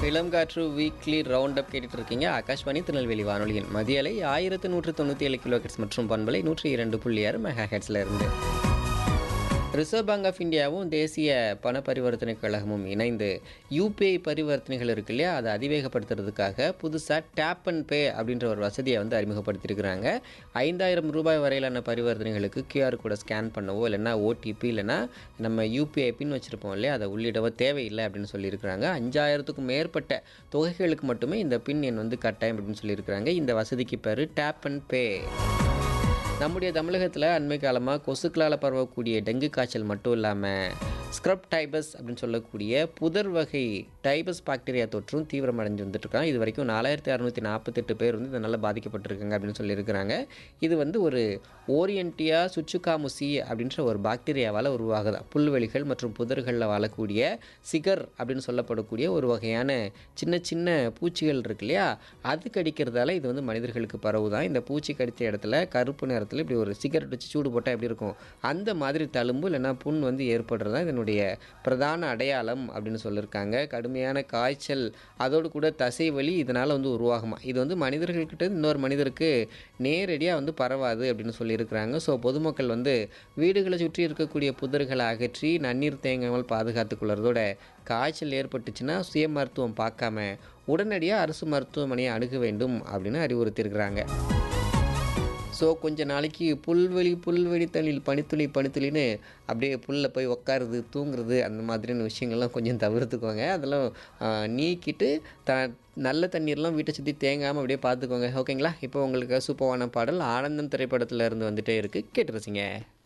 இளம் காற்று weekly round up கேட்டுட்டு இருக்கீங்க ஆகாஷ்வாணி திருநெல்வேலி வானொலியின் மதிய அலை ஆயிரத்து நூற்று தொண்ணூற்றி ஏழு கிலோ மற்றும் பண்பலை நூற்றி இரண்டு புள்ளி ஆறு மெகா ஹெட்ஸில் இருந்து ரிசர்வ் பேங்க் ஆஃப் இந்தியாவும் தேசிய பண பரிவர்த்தனை கழகமும் இணைந்து யூபிஐ பரிவர்த்தனைகள் இருக்கு இல்லையா அதை அதிவேகப்படுத்துறதுக்காக புதுசாக டேப் அண்ட் பே அப்படின்ற ஒரு வசதியை வந்து அறிமுகப்படுத்தியிருக்கிறாங்க ஐந்தாயிரம் ரூபாய் வரையிலான பரிவர்த்தனைகளுக்கு கியூஆர் கோடை ஸ்கேன் பண்ணவோ இல்லைன்னா ஓடிபி இல்லைன்னா நம்ம யூபிஐ பின் வச்சுருப்போம் இல்லையா அதை உள்ளிடவோ தேவையில்லை அப்படின்னு சொல்லியிருக்கிறாங்க அஞ்சாயிரத்துக்கும் மேற்பட்ட தொகைகளுக்கு மட்டுமே இந்த பின் எண் வந்து கட்டாயம் அப்படின்னு சொல்லியிருக்கிறாங்க இந்த வசதிக்கு பேர் டேப் அண்ட் பே நம்முடைய தமிழகத்தில் அண்மை காலமாக கொசுக்களால் பரவக்கூடிய டெங்கு காய்ச்சல் மட்டும் இல்லாமல் ஸ்க்ரப் டைபஸ் அப்படின்னு சொல்லக்கூடிய புதர் வகை டைபஸ் பாக்டீரியா தொற்றும் தீவிரமடைஞ்சு வந்துட்டுருக்காங்க இது வரைக்கும் நாலாயிரத்தி அறநூற்றி நாற்பத்தெட்டு பேர் வந்து இதனால் பாதிக்கப்பட்டிருக்காங்க அப்படின்னு சொல்லியிருக்கிறாங்க இது வந்து ஒரு ஓரியன்டியா சுச்சுகாமுசி அப்படின்ற ஒரு பாக்டீரியாவால் உருவாகுதா புல்வெளிகள் மற்றும் புதர்களில் வாழக்கூடிய சிகர் அப்படின்னு சொல்லப்படக்கூடிய ஒரு வகையான சின்ன சின்ன பூச்சிகள் இருக்கு இல்லையா அது கடிக்கிறதால இது வந்து மனிதர்களுக்கு பரவுதான் இந்த பூச்சி கடித்த இடத்துல கருப்பு நேரத்தில் இப்படி ஒரு சிகரெட் வச்சு சூடு போட்டால் எப்படி இருக்கும் அந்த மாதிரி தழும்பு இல்லைன்னா புண் வந்து ஏற்படுறதா இதனுடைய பிரதான அடையாளம் அப்படின்னு சொல்லியிருக்காங்க கடுமையான காய்ச்சல் அதோடு கூட தசை வலி இதனால் வந்து உருவாகுமா இது வந்து மனிதர்கள்கிட்ட இன்னொரு மனிதருக்கு நேரடியாக வந்து பரவாது அப்படின்னு சொல்லியிருக்கிறாங்க ஸோ பொதுமக்கள் வந்து வீடுகளை சுற்றி இருக்கக்கூடிய புதர்களை அகற்றி நன்னீர் தேங்காமல் பாதுகாத்து கொள்றதோட காய்ச்சல் ஏற்பட்டுச்சுன்னா சுய மருத்துவம் பார்க்காம உடனடியாக அரசு மருத்துவமனையை அணுக வேண்டும் அப்படின்னு அறிவுறுத்தியிருக்கிறாங்க ஸோ கொஞ்ச நாளைக்கு புல்வெளி புல்வெளி தண்ணில் பனித்துளி பனித்துளின்னு அப்படியே புல்லில் போய் உட்காருது தூங்குறது அந்த மாதிரியான விஷயங்கள்லாம் கொஞ்சம் தவிர்த்துக்கோங்க அதெல்லாம் ஆ, நீக்கிட்டு த நல்ல தண்ணீர்லாம் வீட்டை சுற்றி தேங்காமல் அப்படியே பார்த்துக்கோங்க ஓகேங்களா இப்போ உங்களுக்கு சூப்பரான பாடல் ஆனந்தம் திரைப்படத்தில் இருந்து வந்துட்டே இருக்குது கேட்டு ரசிங்க